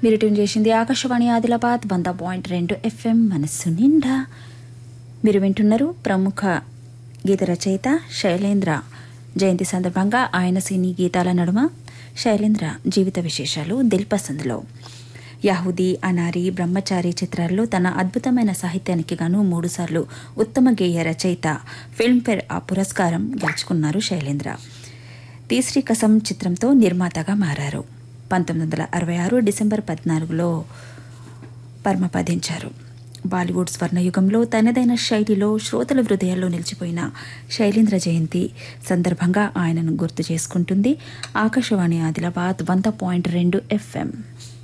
మీరు ట్యూన్ చేసింది ఆకాశవాణి ఆదిలాబాద్ వంద పాయింట్ రెండు ఎఫ్ఎం మనస్సు నిండా మీరు వింటున్నారు ప్రముఖ గీత రచయిత శైలేంద్ర జయంతి సందర్భంగా ఆయన సినీ గీతాల నడుమ శైలేంద్ర జీవిత విశేషాలు దిల్పసంద్లో యాహుదీ అనారి బ్రహ్మచారి చిత్రాల్లో తన అద్భుతమైన సాహిత్యానికి గాను మూడుసార్లు ఉత్తమ గేయ రచయిత ఫిల్మ్ఫేర్ ఆ పురస్కారం గెలుచుకున్నారు శైలేంద్ర తీశ్రీ కసం చిత్రంతో నిర్మాతగా మారారు పంతొమ్మిది వందల అరవై ఆరు డిసెంబర్ పద్నాలుగులో పరమపదించారు బాలీవుడ్ స్వర్ణయుగంలో తనదైన శైలిలో శ్రోతల హృదయాల్లో నిలిచిపోయిన శైలేంద్ర జయంతి సందర్భంగా ఆయనను గుర్తు చేసుకుంటుంది ఆకాశవాణి ఆదిలాబాద్ వంద పాయింట్ రెండు ఎఫ్ఎం